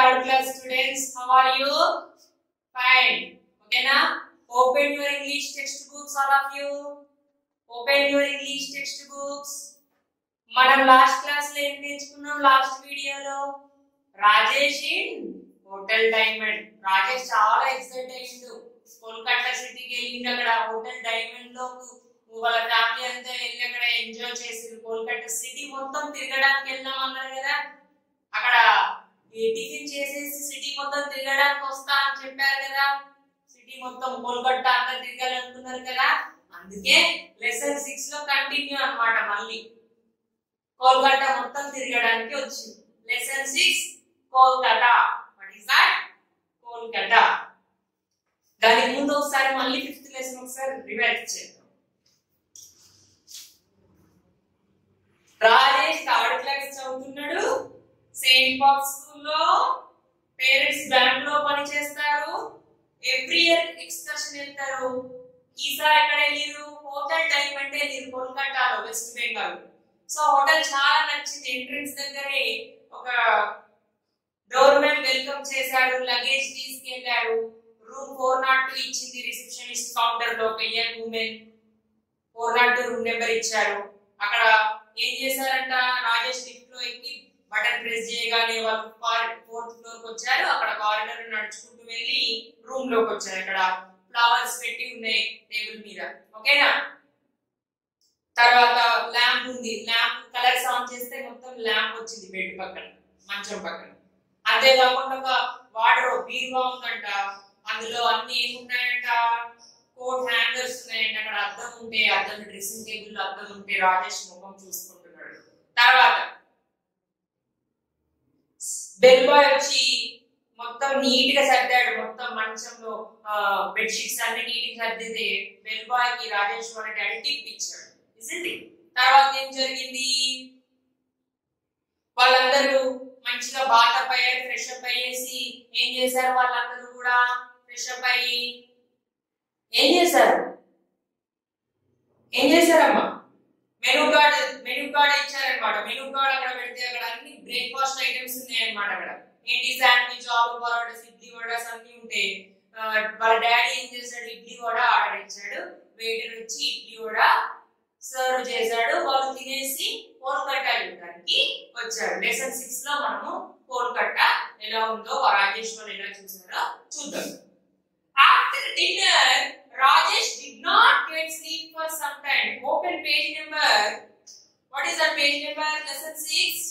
third class students. How are you? Fine. Okay na? Open your English textbooks, all of you. Open your English textbooks. మనం last class లో ఏం నేర్చుకున్నాం last వీడియోలో Rajesh in hotel diamond Rajesh చాలా excite అయ్యిండు కోల్కతా సిటీకి వెళ్ళింది అక్కడ హోటల్ డైమండ్ లో వాళ్ళ ఫ్యామిలీ అంతా వెళ్ళి అక్కడ ఎంజాయ్ చేసింది కోల్కతా సిటీ మొత్తం తిరగడానికి వెళ్దాం అన్నారు కదా అక్కడ ఈ టిఫిన్ చేసేసి సిటీ మొత్తం తిరగడానికి వస్తా అని చెప్పారు కదా సిటీ మొత్తం కోల్కతా అంతా తిరగాలనుకున్నారు కదా అందుకే లెసన్ సిక్స్ లో కంటిన్యూ అన్నమాట మళ్ళీ కోల్కతా మొత్తం తిరగడానికి వచ్చింది lesson six Kolkata what is that Kolkata దానికి ముందు ఒకసారి మళ్ళీ ఫిఫ్త్ లెసన్ ఒకసారి రివైజ్ చేద్దాం రాజేష్ థర్డ్ క్లాస్ చదువుతున్నాడు సెయింట్ పాల్ స్కూల్లో పేరెంట్స్ బ్యాంక్ లో పని చేస్తారు ఎవ్రీ ఇయర్ ఎక్స్కర్షన్ వెళ్తారు ఈసారి ఎక్కడ వెళ్ళిరు హోటల్ డైమండ్ వెళ్ళిరు కోల్కతాలో వెస్ట్ బెంగాల్ సో హోటల్ చాలా నచ్చింది ఎంట్రన్స్ దగ్గరే ఒక డోర్ మ్యాన్ వెల్కమ్ చేశాడు లగేజ్ తీసుకెళ్లారు రూమ్ ఫోర్ నాట్ టూ ఇచ్చింది రిసెప్షనిస్ట్ కౌంటర్ లో ఒక young women four naught two room number ఇచ్చారు అక్కడ ఏం చేశారంట రాజేష్ లిఫ్ట్ లో ఎక్కి బటన్ ప్రెస్ చేయగానే వాళ్ళు ఫోర్త్ ఫ్లోర్ కి వచ్చారు అక్కడ కారిడర్ నడుచుకుంటూ వెళ్ళి రూమ్ లోకి వచ్చారు అక్కడ ఫ్లవర్స్ పెట్టి ఉన్నాయి టేబుల్ మీద ఓకేనా తర్వాత ల్యాంప్ ఉంది ల్యాంప్ కలర్స్ ఆన్ చేస్తే మొత్తం ల్యాంప్ వచ్చింది బెడ్ పక్కన మంచం పక్కన అంతేకాకుండా ఒక వాటర్ బీరువా ఉందంట అందులో అన్ని ఏమున్నాయంట కోట్ హ్యాంగర్స్ ఉన్నాయంట అక్కడ అద్దం ఉంటే అద్దం డ్రెస్సింగ్ టేబుల్ అద్దం ఉంటే రాజేష్ ముఖం చూసుకుంటున్నాడు తర్వాత బెల్ బాయ్ వచ్చి మొత్తం నీట్ గా సర్దాడు మొత్తం మంచంలో బెడ్షీట్స్ అన్ని నీట్ గా సర్దితే బెల్ బాయ్ కి రాజేష్ వాళ్ళ డాడీ టిప్ ఇచ్చాడు ఇసింది తర్వాత ఏం జరిగింది వాళ్ళందరూ మంచిగా బాత్ అప్ అయ్యారు ఫ్రెష్ అప్ అయ్యేసి ఏం చేశారు వాళ్ళందరూ కూడా ఫ్రెష్ అప్ అయ్యి ఏం చేశారు ఏం చేశారమ్మా మెనూ కార్డ్ మెనూ కార్డ్ ఇచ్చారనమాట మెనూ కార్డ్ అక్కడ పెడితే అక్కడ అన్ని బ్రేక్ఫాస్ట్ ఐటమ్స్ ఉన్నాయన్నమాట అక్కడ ఏంటి శాండ్విచ్ ఆలు పరోటాస్ ఇడ్లీ వడాస్ అన్ని ఉంటాయి ఆ, వాళ్ళ డాడీ ఏం చేశాడు ఇడ్లీ వడ ఆర్డర్ ఇచ్చాడు వెయిటర్ వచ్చి ఇడ్లీ వడ సర్వ్ చేశాడు వాళ్ళు తినేసి కోల్కట్టా వెళ్ళడానికి వచ్చాడు లెసన్ సిక్స్ లో మనము కోల్కట్టా ఎలా ఉందో రాజేష్ వాళ్ళు ఎలా చూసారో చూద్దాం after dinner Rajesh did not get sleep for some time open page number what is that page number lesson 6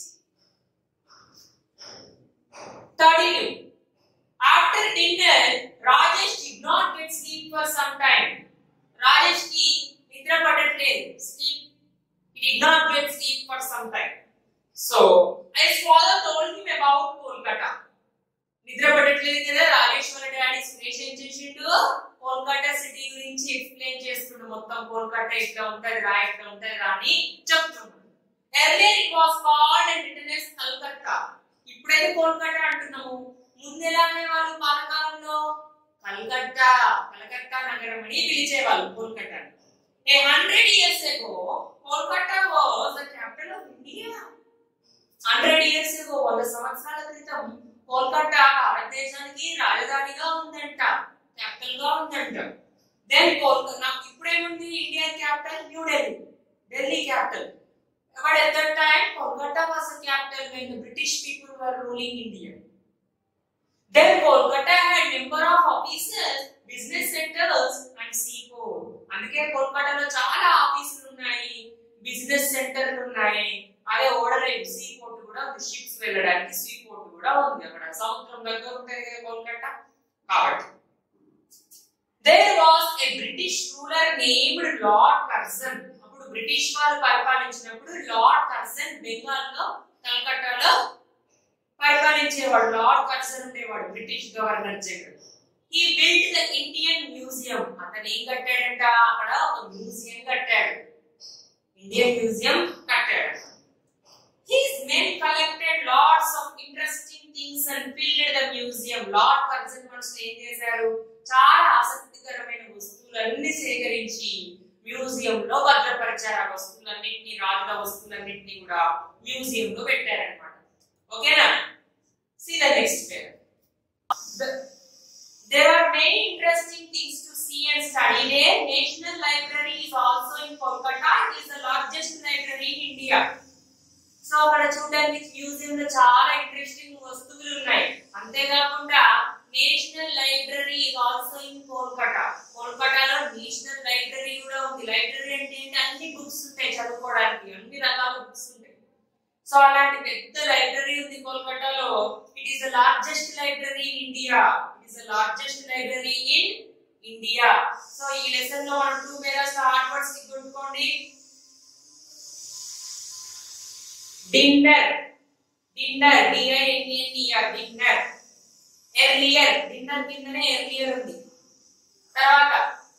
32 after dinner rajesh did not get sleep for some time rajesh ki nidra పడట్లేదు sleep he did not get sleep for some time so his father told him about kolkata నిద్ర పడట్లేదు కదా రాజేష్ వాళ్ళ daddy Suresh ఏం చేసిండు Kolkata city గురించి explain చేస్తుండు మొత్తం కోల్కతా ఇట్లా ఉంటది రా ఇట్లా ఉంటది రా అని చెప్తున్నాడు earlier it was called and written as Calcutta ఇప్పుడైతే కోల్కతా అంటున్నాము ముందు ఎలా అనేవాళ్ళు పాతకాలంలో కల్కత్తా కలకత్తా నగరం అని పిలిచేవాళ్ళు Kolkata a hundred years ago Kolkata was the capital of India hundred years ago వంద సంవత్సరాల క్రితం కోల్కతా భారతదేశానికి రాజధానిగా ఉందంట క్యాపిటల్ గా ఉందంట దెన్ కోల్కతా నాకు ఇప్పుడేముంది India capital New Delhi Delhi capital But at that time, Kolkata was the capital when the British people were ruling India. Then Kolkata had number of offices, business centers and seaport. అందుకే కోల్కతాలో చాలా ఆఫీసులు ఉన్నాయి బిజినెస్ సెంటర్లు ఉన్నాయి అదే ఓడరేపు సీ పోర్ట్ కూడా ఉంది షిప్స్ వెళ్ళడానికి సీ పోర్ట్ కూడా ఉంది అక్కడ సముద్రం దగ్గర ఉంటాయి కదా కోల్కతా కాబట్టి there was a British ruler named Lord Curzon అప్పుడు బ్రిటిష్ వాళ్ళు పరిపాలించినప్పుడు లార్డ్ కర్జన్ బెంగాల్ లో కలకట్టాలో పరిపాలించేవాడు లార్డ్ కర్జన్ ఉండేవాడు British governor general he built the Indian museum అతను ఏం కట్టాడంట అక్కడ ఒక మ్యూజియం కట్టాడు ఇండియన్ మ్యూజియం కట్టాడు His men collected lots of interesting things and filled the museum. Lord Curzon మనుషులు ఏం చేశారు చాలా ఆసక్తికరమైన వస్తువులన్నీ సేకరించి మ్యూజియం లో భద్రపరిచారు ఆ వస్తువులన్నింటినీ రాజుల వస్తువులన్నింటినీ కూడా మ్యూజియం లో పెట్టారనమాట ఓకేనా See the next pair. The- there are many interesting things to see and study there. National Library is also in Kolkata. It is the largest library in India. So అక్కడ చూడడానికి museum లో చాలా interesting వస్తువులు ఉన్నాయి అంతేకాకుండా national library is also in Kolkata కోల్కతాలో national library కూడా ఉంది లైబ్రరీ అంటే ఏంటి అన్ని బుక్స్ ఉంటాయి చదువుకోవడానికి అన్ని రకాల బుక్స్ ఉంటాయి సో అలాంటి పెద్ద లైబ్రరీ ఉంది కోల్కతాలో it is the largest library in India it is the largest library in India so ఈ లెసన్ లో మనం టూ పేరాస్ హార్డ్ వర్డ్స్ గుర్తుకోండి dinner dinner D I N E R dinner earlier dinner కిందనే ఎర్లియర్ ఉంది తర్వాత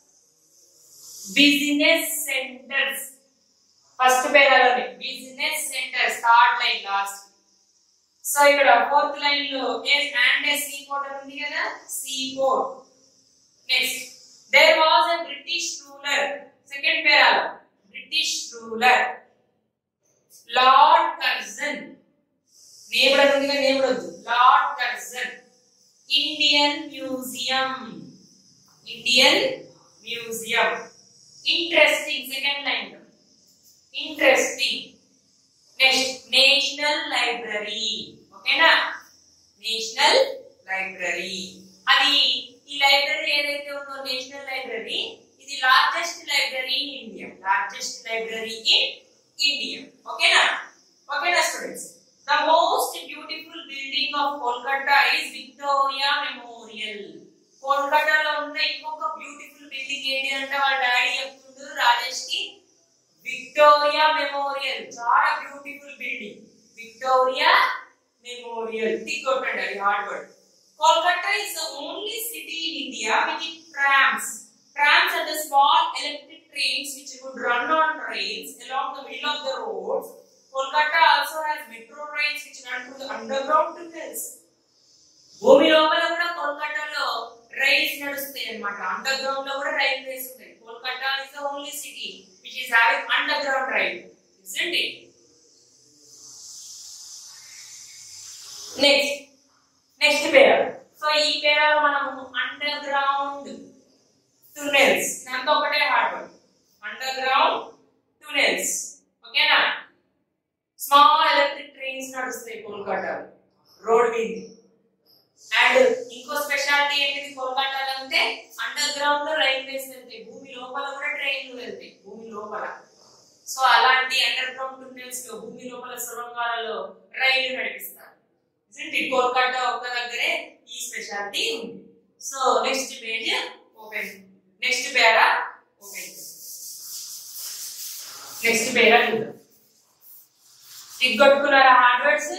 బిజినెస్ సెంటర్స్ ఫస్ట్ పేరాలోనే business centres third line last so ఇక్కడ fourth line లో అండ్ సీ పోర్ట్ ఉంది కదా sea port next there was a British ruler second పేరాలో British ruler lord Curzon name కూడా ఉంది కదా నేమ్ కూడా వద్దు Lord Curzon Indian museum Indian museum interesting second line interesting next national library ఓకేనా national library అది ఈ లైబ్రరీ ఏదైతే ఉందో నేషనల్ లైబ్రరీ ఇది largest library in India largest library in India ఓకేనా ఓకేనా students the most beautiful building of Kolkata is Victoria Memorial కోల్కతాలో ఉన్న ఇంకొక బ్యూటిఫుల్ బిల్డింగ్ ఏంటి అంటే వాళ్ళ డాడీ చెప్తుండు రాజేష్ కి విక్టోరియా మెమోరియల్ చాలా beautiful building Victoria Memorial tick కొట్టండి అది hard word Kolkata is the only city in India with trams trams are the small electric trains which would run on rails along the middle of the roads kolkata also has metro trains which run through the underground tunnels భూమి లోపల కూడా కోల్కతాలో rails నడుస్తాయి అన్నమాట under ground లో కూడా railways ఉంటాయి Kolkata is the only city which is having underground rail isn't it next next para so ఈ పేరాలో మనము అండర్ గ్రౌండ్ టునెల్స్ దాంతో ఒకటే hard word underground tunnels ఓకేనా స్మాల్ ఎలక్ట్రిక్ ట్రైన్స్ నడుస్తాయి కోల్కతా రోడ్ మీద అండ్ ఇంకో స్పెషాలిటీ ఏంటిది కోల్కతాలో అంటే అండర్ గ్రౌండ్ లో రైల్వేస్ వెళ్తాయి భూమి లోపల కూడా ట్రైన్లు వెళ్తాయి భూమి లోపల సో అలాంటి అండర్ గ్రౌండ్ టునెల్స్ లో భూమి లోపల సొరంగాలలో రైలు నడిపిస్తారు ఇజంట్ ఇట్ కోల్కతా ఒక్క దగ్గరే ఈ స్పెషాలిటీ ఉంది so next page open next para open next para చూద్దాం టిక్ కొట్టుకున్నారా hard words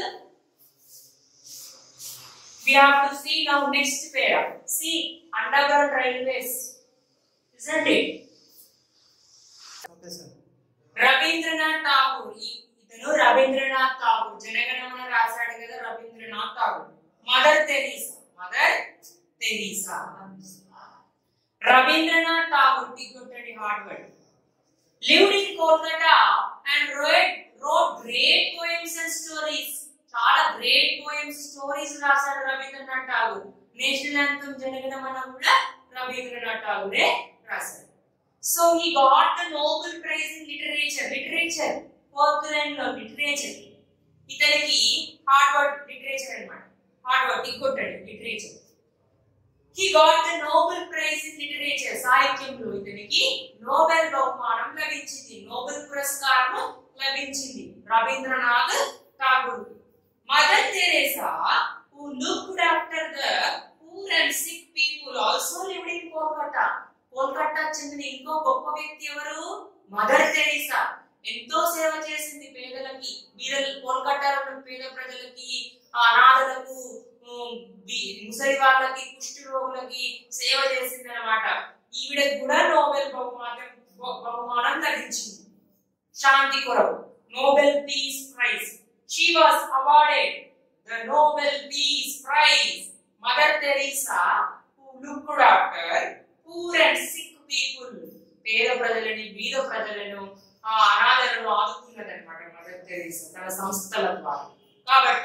we have to see now next pair. See, underground railways. Isn't it? Okay sir Rabindranath Tagore ఈ- ఇతను రవీంద్రనాథ్ ఠాగూర్ జనగణమన రాశాడు కదా Rabindranath Tagore Mother Teresa Mother Teresa Rabindranath Tagore టికొట్టండి hard word lived in Kolkata and wrote, wrote great poems and stories. చాలా great poems stories రాశాడు Rabindranath Tagore national anthem Jana Gana Mana కూడా రవీంద్రనాథ్ ఠాగూరే రాశాడు so he got the Nobel prize in literature literature fourth line లో literature ఇతనికి hard word literature అన్నమాట hard word ఇంకొట్టండి literature he got the Nobel prize in literature సాహిత్యంలో ఇతనికి నోబెల్ బహుమానం లభించింది నోబెల్ పురస్కారం లభించింది Rabindranath Tagore Mother Teresa who looked after the poor and sick people also lived in Kolkata Kolkata చెందిన ఇంకో గొప్ప వ్యక్తి ఎవరు మదర్ తెరీసా ఎంతో సేవ చేసింది పేదలకి బీద కోల్కతాలో ఉన్న పేద ప్రజలకి ఆ అనాథలకు ఉమ్, బి- ముసలి వాళ్ళకి కుష్టి రోగులకి సేవ చేసింది అనమాట ఈవిడకి కూడా నోబెల్ బహుమానం బహు- బహుమానం లభించింది శాంతి కొరకు Nobel peace prize she was awarded the Nobel peace prize Mother Teresa who looked after poor and sick people పేద ప్రజలని బీద ప్రజలను ఆ అనాథలను ఆదుకున్నదన్నమాట మదర్ తెరీసా తన సంస్థల ద్వారా కాబట్టి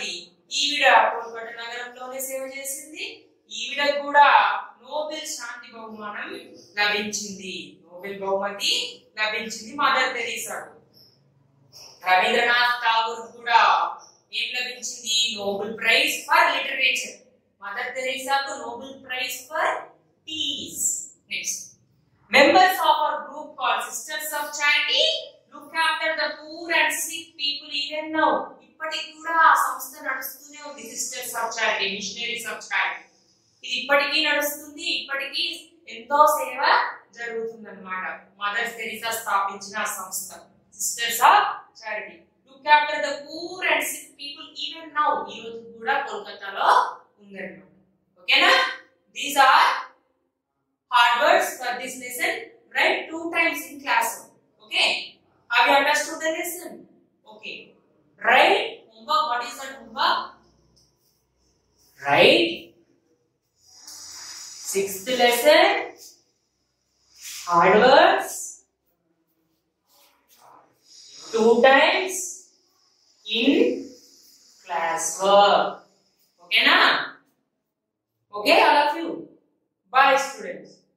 ఈవిడ కోల్కతా నగరంలోనే సేవ చేసింది ఈవిడ కూడా నోబెల్ శాంతి బహుమానం లభించింది నోబెల్ బహుమతి లభించింది మదర్ తెరీసాకు రవీంద్రనాథ్ ఠాగూర్ కూడా ఏం లభించింది Nobel prize for literature Mother తెరీసాకు Nobel prize for peace next members of our group called sisters of charity look after the poor and sick people even now ఇప్పటికి కూడా ఆ సంస్థ నడుస్తూనే ఉంది sisters of charity missionaries of charity ఇది ఇప్పటికీ నడుస్తుంది ఇప్పటికీ ఎంతో సేవ జరుగుతుంది అనమాట మదర్స్ తెరీసా స్థాపించిన ఆ సంస్థ sisters of charity look after the poor and sick people even now ఈ రోజు కూడా కోల్కతాలో ఉందన్నమాట ఓకేనా these are hard words for this lesson. Write two times in classroom. Okay. Have you understood the lesson? Okay. Write homework. What is that homework? Write sixth lesson. Hard words. Two times in classwork. Okay, na? Okay, all of you. Bye, students.